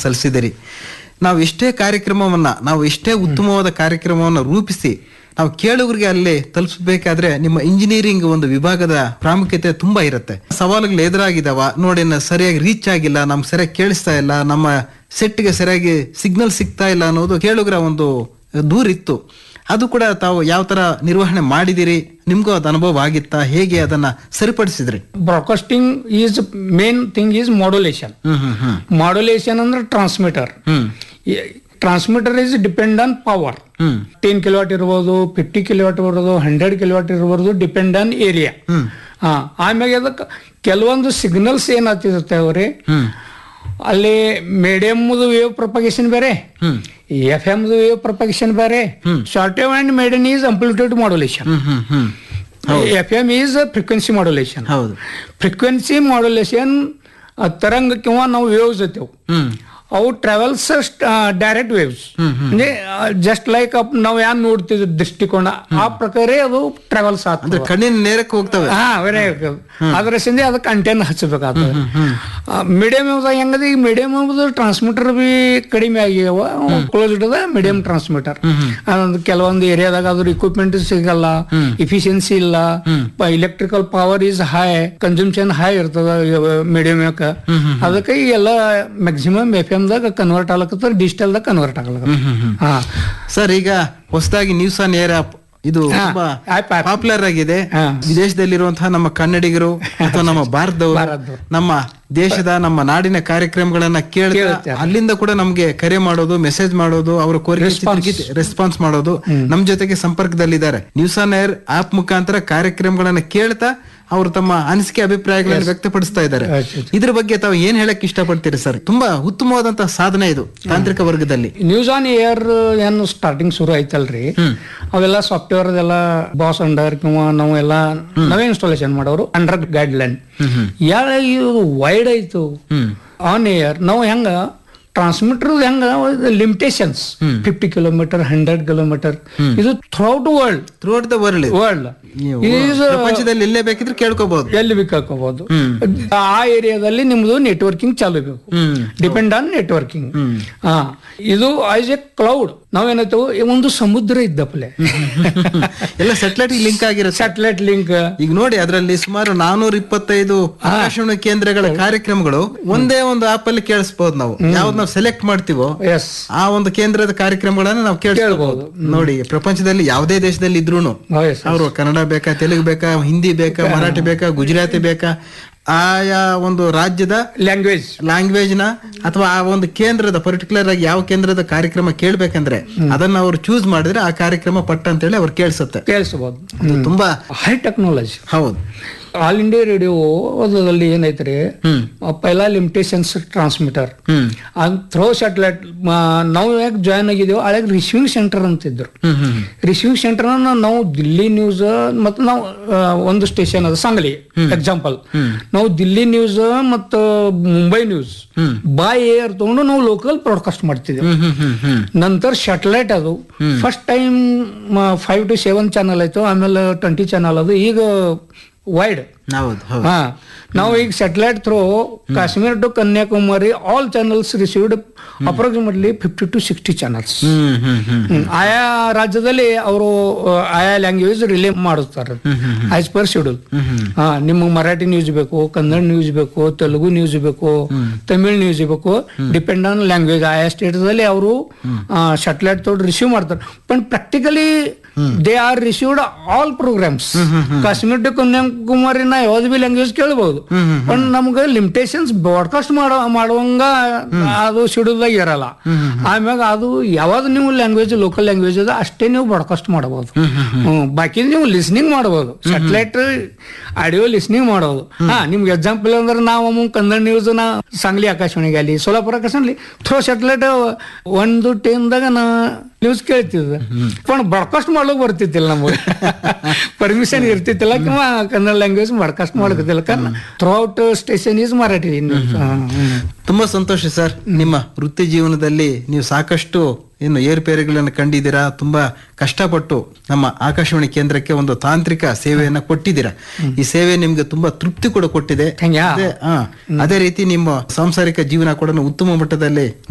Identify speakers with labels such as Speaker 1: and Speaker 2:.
Speaker 1: ಸಲ್ಲಿಸಿದಿರಿ ನಾವು ಎಷ್ಟೇ ಕಾರ್ಯಕ್ರಮವನ್ನ ನಾವು ಎಷ್ಟೇ ಉತ್ತಮವಾದ ಕಾರ್ಯಕ್ರಮವನ್ನ ರೂಪಿಸಿ ನಾವು ಕೇಳುಗರಿಗೆ ಅಲ್ಲಿ ತಲುಪಿಸಬೇಕಾದ್ರೆ ನಿಮ್ಮ ಇಂಜಿನಿಯರಿಂಗ್ ಒಂದು ವಿಭಾಗದ ಪ್ರಾಮುಖ್ಯತೆ ತುಂಬಾ ಇರುತ್ತೆ ಸವಾಲುಗಳು ಎದುರಾಗಿದಾವ ನೋಡಿ ನ- ಸರಿಯಾಗಿ ರೀಚ್ ಆಗಿಲ್ಲ ನಮ್ಗೆ ಸರಿಯಾಗಿ ಕೇಳಿಸ್ತಾ ಇಲ್ಲ ನಮ್ಮ ಸೆಟ್ಗೆ ಸರಿಯಾಗಿ ಸಿಗ್ನಲ್ ಸಿಗ್ತಾ ಇಲ್ಲ ಅನ್ನೋದು ಕೇಳುಗರ ಒಂದು ದೂರಿತ್ತು ಅದು ಕೂಡ ತಾವು ಯಾವ ತರ ನಿರ್ವಹಣೆ ಮಾಡಿದಿರಿ ನಿಮ್ಗೂ ಅದು ಅನುಭವ ಆಗಿತ್ತಾ ಹೇಗೆ ಅದನ್ನ ಸರಿಪಡಿಸಿದ್ರಿ
Speaker 2: broadcasting is main thing is modulation
Speaker 1: hmm hmm hmm
Speaker 2: modulation ಅಂದ್ರೆ transmitter
Speaker 1: hmm
Speaker 2: transmitter is depend on power
Speaker 1: hmm
Speaker 2: ten kilowatt ಇರ್ಬೋದು ಫಿಫ್ಟಿ ಕಿಲೋವಾಟ್ ಇರ್ಬೋದು ಹಂಡ್ರೆಡ್ ಕಿಲೋವಾಟ್ ಇರ್ಬೋದು ಡಿಪೆಂಡ್ ಆನ್ ಏರಿಯಾ
Speaker 1: ಹ್ಮ್
Speaker 2: ಹಾ ಆಮ್ಯಾಗ ಅದಕ್ಕೆ ಕೆಲವೊಂದು ಸಿಗ್ನಲ್ಸ್ ಏನಾಗ್ತಿರ್ತೇವ್ರಿ
Speaker 1: ಹ್ಮ್
Speaker 2: ಅಲ್ಲಿ ಮೀಡಿಯಮ್ದು ವೇವ್ ಪ್ರೊಪಗೇಷನ್ ಬೇರೆ
Speaker 1: ಹ್ಮ್
Speaker 2: ಎಫ್ ಎಮ್ದು ವೇವ್ ಪ್ರೊಪಗೇಷನ್ ಬೇರೆ short wave and medium is amplitude modulation
Speaker 1: hmm hmm hmm
Speaker 2: F M is frequency modulation
Speaker 1: ಹೌದು
Speaker 2: ಫ್ರೀಕ್ವೆನ್ಸಿ ಮಾಡ್ಯುಲೇಷನ್ ತರಂಗ ಕಿंवा ನಾವು ವೇವ್ಸ್ ಇರ್ತೇವೆ
Speaker 1: ಹ್ಮ್
Speaker 2: ಅವು ಟ್ರಾವೆಲ್ಸ್ ಡೈರೆಕ್ಟ್ ವೇವ್ಸ್ ಅಂದ್ರೆ ಜಸ್ಟ್ ಲೈಕ್ ನಾವು ಯಾನ್ ನೋಡ್ತಿದ್ವಿ ದೃಷ್ಟಿಕೋನ ಆ ಪ್ರಕಾರ ಅದು ಟ್ರಾವೆಲ್ಸ್
Speaker 1: ಅಂದ್ರೆ
Speaker 2: ಆಗ್ತದೆ
Speaker 1: ಕಣ್ಣಿನ ನೇರಕ್ಕೆ ಹೋಗ್ತವೆ
Speaker 2: ಹಾ ವೆರಿ ಅದ್ರ ಸಂದೆ ಅದಕ್ಕೆ ಅಂಟೆನ್ ಹಚ್ಚಬೇಕಾಗ್ತದೆ ಮೀಡಿಯಂ ಹೆಂಗದ ಈಗ ಮೀಡಿಯಂ ಟ್ರಾನ್ಸ್ಮಿಟರ್ ಬಿ ಕಡಿಮೆ ಆಗ್ಯಾವ ಕ್ಲೋಸ್ ಇಡದ ಮೀಡಿಯಂ ಟ್ರಾನ್ಸ್ಮಿಟರ್ ಅದೊಂದು ಕೆಲವೊಂದು ಏರಿಯಾದಾಗ ಅದ್ರ ಇಕ್ವಿಪ್ಮೆಂಟ್ ಸಿಗಲ್ಲ ಇಫಿಷಿಯನ್ಸಿ ಇಲ್ಲ electrical power is high consumption high ಇರ್ತದ ಮೀಡಿಯಂ ಅದಕ್ಕೆ ಈ ಎಲ್ಲ ಮ್ಯಾಕ್ಸಿಮಮ್ ಎಫ್ ಎಮ್ದಾಗ ಕನ್ವರ್ಟ್ ಆಗ್ಲಕತ್ತ ಡಿಜಿಟಲ್ ದಾಗ ಕನ್ವರ್ಟ್ ಆಗ್ಲಕತ್ತ ಹಾ
Speaker 1: ಸರ್ ಈಗ ಹೊಸದಾಗಿ ನ್ಯೂಸ್ ಆನ್ ಏರ್ ಆಪ್ ಇದು
Speaker 2: ಹಾ,
Speaker 1: ತುಂಬಾ
Speaker 2: app, app.
Speaker 1: ಪಾಪ್ಯುಲರ್ ಆಗಿದೆ
Speaker 2: ಹಾ.
Speaker 1: ವಿದೇಶದಲ್ಲಿರುವಂತಹ ನಮ್ಮ ಕನ್ನಡಿಗರು ಅಥವಾ ನಮ್ಮ ಭಾರತದವರು
Speaker 2: ಭಾರತದವ್ರು.
Speaker 1: ನಮ್ಮ ದೇಶದ ನಮ್ಮ ನಾಡಿನ ಕಾರ್ಯಕ್ರಮಗಳನ್ನ ಕೇಳ್ತಾ
Speaker 2: ಕೇಳ್ತಾರೆ.
Speaker 1: ಅಲ್ಲಿಂದ ಕೂಡ ನಮ್ಗೆ ಕರೆ ಮಾಡೋದು ಮೆಸೇಜ್ ಮಾಡೋದು ಅವರ ಕೋರಿಕೆ ರೆಸ್ಪಾನ್ಸ್ ಮಾಡೋದು ನಮ್ ಜೊತೆಗೆ ಸಂಪರ್ಕದಲ್ಲಿದ್ದಾರೆ ನ್ಯೂಸ್ ಆನ್ ಏರ್ ಆಪ್ ಮುಖಾಂತರ ಕಾರ್ಯಕ್ರಮಗಳನ್ನ ಕೇಳ್ತಾ ಅವರು ತಮ್ಮ ಅನಿಸಿಕೆ ಅಭಿಪ್ರಾಯಗಳನ್ನು ವ್ಯಕ್ತಪಡಿಸ್ತಾ ಇದ್ದಾರೆ
Speaker 2: ಆಯ್ತು, ಆಯ್ತು.
Speaker 1: ಇದ್ರ ಬಗ್ಗೆ ತಾವು ಏನ್ ಹೇಳಕ್ ಇಷ್ಟಪಡ್ತೀರಿ ಸರ್ ತುಂಬಾ ಉತ್ತಮವಾದಂತಹ ಸಾಧನೆ ಇದು ತಾಂತ್ರಿಕ ವರ್ಗದಲ್ಲಿ
Speaker 2: ನ್ಯೂಸ್ ಆನ್ ಏರ್ ಏನು ಸ್ಟಾರ್ಟಿಂಗ್ ಶುರು ಆಯ್ತಲ್ರಿ ಅವೆಲ್ಲ ಸಾಫ್ಟ್ವೇರ್ ಎಲ್ಲ ಬಾಸ್ ಅಂಡರ್ ಕಿಂವಾ ನಾವು ಎಲ್ಲ ನಾವೇ ಇನ್ಸ್ಟಾಲೇಷನ್ ಮಾಡೋರು ಅಂಡರ್ ಗೈಡ್ ಲೈನ್ ಯಾರ ಇದು ವೈಡ್ ಆಯ್ತು ಆನ್ ಏರ್ ನಾವು ಹೆಂಗ ಟ್ರಾನ್ಸ್ಮಿಟರ್ ಹೆಂಗ limitations fifty kilometre hundred kilometre ಇದು throughout world
Speaker 1: throughout the world
Speaker 2: world
Speaker 1: ಪ್ರಪಂಚದಲ್ಲಿ ಎಲ್ಲೇ ಬೇಕಿದ್ರೆ ಕೇಳ್ಕೋಬಹುದು
Speaker 2: ಎಲ್ಲಿ ಬೇಕಾಕೋಬಹುದು ಆ ಏರಿಯಾದಲ್ಲಿ ನಿಮ್ದು ನೆಟ್ವರ್ಕಿಂಗ್ ಚಾಲು ಬೇಕು
Speaker 1: ಹ್ಮ್
Speaker 2: ಡಿಪೆಂಡ್ ಆನ್ ನೆಟ್ವರ್ಕಿಂಗ್ ಹಾ ಇದು ಆಸ್ ಎ ಕ್ಲೌಡ್ ನಾವೇನಾಯ್ತು ಒಂದು ಸಮುದ್ರ ಇದ್ದಪ್ಪಲೆ
Speaker 1: ಎಲ್ಲ ಸೆಟಲೈಟ್ ಲಿಂಕ್ ಆಗಿರುತ್ತೆ
Speaker 2: ಸ್ಯಾಟಲೈಟ್ ಲಿಂಕ್
Speaker 1: ಈಗ ನೋಡಿ ಅದರಲ್ಲಿ ಸುಮಾರು ನಾನೂರ ಇಪ್ಪತ್ತೈದು ಆಕಾಶವಾಣಿ ಕೇಂದ್ರಗಳ ಕಾರ್ಯಕ್ರಮಗಳು ಒಂದೇ ಒಂದು ಆಪ್ ಅಲ್ಲಿ ಕೇಳಿಸಬಹುದು ನಾವು ಯಾವ್ದು ನಾವು ಸೆಲೆಕ್ಟ್ ಮಾಡ್ತೀವೋ
Speaker 2: ಎಸ್
Speaker 1: ಆ ಒಂದು ಕೇಂದ್ರದ ಕಾರ್ಯಕ್ರಮಗಳನ್ನ ನಾವು ಕೇಳಿಸಬಹುದು ನೋಡಿ ಪ್ರಪಂಚದಲ್ಲಿ ಯಾವುದೇ ದೇಶದಲ್ಲಿ ಇದ್ರೂನು
Speaker 2: ಎಸ್
Speaker 1: ಅವರು ಕನ್ನಡ ಬೇಕಾ ತೆಲುಗು ಬೇಕಾ ಹಿಂದಿ ಬೇಕಾ ಮರಾಠಿ ಬೇಕಾ ಗುಜರಾತಿ ಬೇಕಾ ಆಯಾ ಒಂದು ರಾಜ್ಯದ
Speaker 2: ಲ್ಯಾಂಗ್ವೇಜ್
Speaker 1: ಲ್ಯಾಂಗ್ವೇಜ್ ನ ಅಥವಾ ಆ ಒಂದು ಕೇಂದ್ರದ ಪರ್ಟಿಕ್ಯುಲರ್ ಆಗಿ ಯಾವ ಕೇಂದ್ರದ ಕಾರ್ಯಕ್ರಮ ಕೇಳ್ಬೇಕಂದ್ರೆ ಅದನ್ನ ಅವ್ರು ಚೂಸ್ ಮಾಡಿದ್ರೆ ಆ ಕಾರ್ಯಕ್ರಮ ಪಟ್ಟ ಅಂತೇಳಿ ಅವ್ರು ಕೇಳಿಸುತ್ತೆ
Speaker 2: ಕೇಳಿಸಬಹುದು
Speaker 1: ಅದು ತುಂಬಾ
Speaker 2: ಹೈ ಟೆಕ್ನಾಲಜಿ
Speaker 1: ಹೌದು
Speaker 2: ಆಲ್ ಇಂಡಿಯಾ ರೇಡಿಯೋ ಅದರಲ್ಲಿ ಏನೈತ್ರಿ
Speaker 1: ಹ್ಮ್
Speaker 2: ಪೈಲಾ limitations transmitter
Speaker 1: hmm
Speaker 2: through satellite ನಾವು ಯಾಕೆ ಜಾಯ್ನ್ ಆಗಿದ್ದೇವೆ ಹಳೆಗೆ ರಿಸೀವಿಂಗ್ ಸೆಂಟರ್ ಅಂತಿದ್ರು
Speaker 1: ಹ್ಮ್ ಹ್ಮ್
Speaker 2: ರಿಸೀವಿಂಗ್ ಸೆಂಟರ್ ನಾವು ದಿಲ್ಲಿ ನ್ಯೂಸ್ ಮತ್ತು ನಾವು ಆ, ಒಂದು ಸ್ಟೇಷನ್ ಅದು ಸಂಗಲಿ ಎಕ್ಸಾಂಪಲ್ ನಾವು ದಿಲ್ಲಿ ನ್ಯೂಸ್ ಮತ್ತು ಮುಂಬೈ ನ್ಯೂಸ್
Speaker 1: ಹ್ಮ್.
Speaker 2: ಬಾಯ್ ಏರ್ ತಗೊಂಡು ನಾವು ಲೋಕಲ್ ಬ್ರಾಡ್ಕಾಸ್ಟ್ ಮಾಡ್ತಿದ್ದೇವೆ
Speaker 1: ಹ್ಮ್ ಹ್ಮ್ ಹ್ಮ್ ಹ್ಮ್
Speaker 2: ನಂತರ ಸ್ಯಾಟಲೈಟ್ ಅದು first time five to seven channel ಆಯ್ತು ಆಮೇಲೆ ಟ್ವೆಂಟಿ ಚಾನಲ್ ಅದು ಈಗ ವೈಡ್
Speaker 1: ಹೌದು ಹೌದು
Speaker 2: ಹಾ ನಾವು ಈಗ satellite through Kashmir to Kanyakumari all channels received approximately fifty to sixty channels
Speaker 1: hmm hmm hmm
Speaker 2: ಆಯಾ ರಾಜ್ಯದಲ್ಲಿ ಅವರು ಆಯಾ ಲ್ಯಾಂಗ್ವೇಜ್ ರಿಲೇ ಮಾಡುತ್ತಾರೆ ಆಸ್ ಪರ್ ಶೆಡ್ಯೂಲ್ ಹಾ ನಿಮಗೆ ಮರಾಠಿ ನ್ಯೂಸ್ ಬೇಕು ಕನ್ನಡ ನ್ಯೂಸ್ ಬೇಕು ತೆಲುಗು ನ್ಯೂಸ್ ಬೇಕು ತಮಿಳ್ ನ್ಯೂಸ್ ಬೇಕು ಡಿಪೆಂಡ್ ಆನ್ ಲ್ಯಾಂಗ್ವೇಜ್ ಆಯಾ ಸ್ಟೇಟ್ ದಲ್ಲಿ ಅವರು ಸ್ಯಾಟಲೈಟ್ ತೋಡ್ ರಿಸೀವ್ ಮಾಡ್ತಾರೆ but practically they are received all programmes Kashmir to ಕನ್ಯಾಕುಮಾರಿನ ಯಾವ್ದು ಬಿ ಲ್ಯಾಂಗ್ವೇಜ್ ಕೇಳಬಹುದು ಬಟ್ ನಮ್ಗೆ ಲಿಮಿಟೇಷನ್ಸ್ ಬ್ರಾಡ್ಕಾಸ್ಟ್ ಮಾಡೋ ಮಾಡುವಂಗ ಅದು ಶೆಡ್ಯೂಲ್ದಾಗ ಇರಲ್ಲ ಆಮ್ಯಾಗ ಅದು ಯಾವ್ದು ನೀವು ಲ್ಯಾಂಗ್ವೇಜ್ ಲೋಕಲ್ ಲ್ಯಾಂಗ್ವೇಜ್ ಅದ ಅಷ್ಟೇ ನೀವು ಬ್ರಾಡ್ಕಾಸ್ಟ್ ಮಾಡಬಹುದು ಹ್ಮ್ ಬಾಕಿ ನೀವು ಲಿಸ್ನಿಂಗ್ ಮಾಡಬಹುದು ಸ್ಯಾಟಲೈಟ್ ಆಡಿಯೋ ಲಿಸ್ನಿಂಗ್ ಮಾಡಬಹುದು ಹಾ ನಿಮ್ಗೆ ಎಕ್ಸಾಂಪಲ್ ಅಂದ್ರೆ ನಾವು ಅಮ್ಮ ಕನ್ನಡ ನ್ಯೂಸ್ ನಾ ಸಾಂಗ್ಲಿ ಆಕಾಶವಾಣಿಗೆ ಅಲ್ಲಿ ಸೋಲಾಪುರ ಆಕಾಶವಾಣಿ ಥ್ರೋ ಸ್ಯಾಟಲೈಟ್ ಒಂದು ಟೈಮ್ದಾಗ ನಾ ನ್ಯೂಸ್ ಕೇಳ್ತಿದ್ದೆ पण ಬ್ರಾಡ್ಕಾಸ್ಟ್ ಮಾಡ್ಲಿಕ್ಕೆ ಬರ್ತಿದ್ದಿಲ್ಲ ನಮಗೆ ಪರ್ಮಿಷನ್ ಇರ್ತಿದ್ದಿಲ್ಲ ಕಿಂवा ಕನ್ನಡ ಲ್ಯಾಂಗ್ವೇಜ್ ಬ್ರಾಡ್ಕಾಸ್ಟ್ ಮಾಡ್ತಿದ್ದಿಲ್ಲ ಕಾರಣ throughout station is Marathi news
Speaker 1: ತುಂಬಾ ಸಂತೋಷ ಸರ್ ನಿಮ್ಮ ವೃತ್ತಿ ಜೀವನದಲ್ಲಿ ನೀವು ಸಾಕಷ್ಟು ಏನು ಏರುಪೇರುಗಳನ್ನು ಕಂಡಿದ್ದೀರಾ ತುಂಬಾ ಕಷ್ಟಪಟ್ಟು ನಮ್ಮ ಆಕಾಶವಾಣಿ ಕೇಂದ್ರಕ್ಕೆ ಒಂದು ತಾಂತ್ರಿಕ ಸೇವೆಯನ್ನ ಕೊಟ್ಟಿದ್ದೀರಾ ಈ ಸೇವೆ ನಿಮ್ಗೆ ತುಂಬಾ ತೃಪ್ತಿ ಕೂಡ ಕೊಟ್ಟಿದೆ
Speaker 2: Thank you.
Speaker 1: ಅದೇ ಹಾ, ಅದೇ ರೀತಿ ನಿಮ್ಮ ಸಾಂಸಾರಿಕ ಜೀವನ ಕೂಡ ಉತ್ತಮ ಮಟ್ಟದಲ್ಲಿ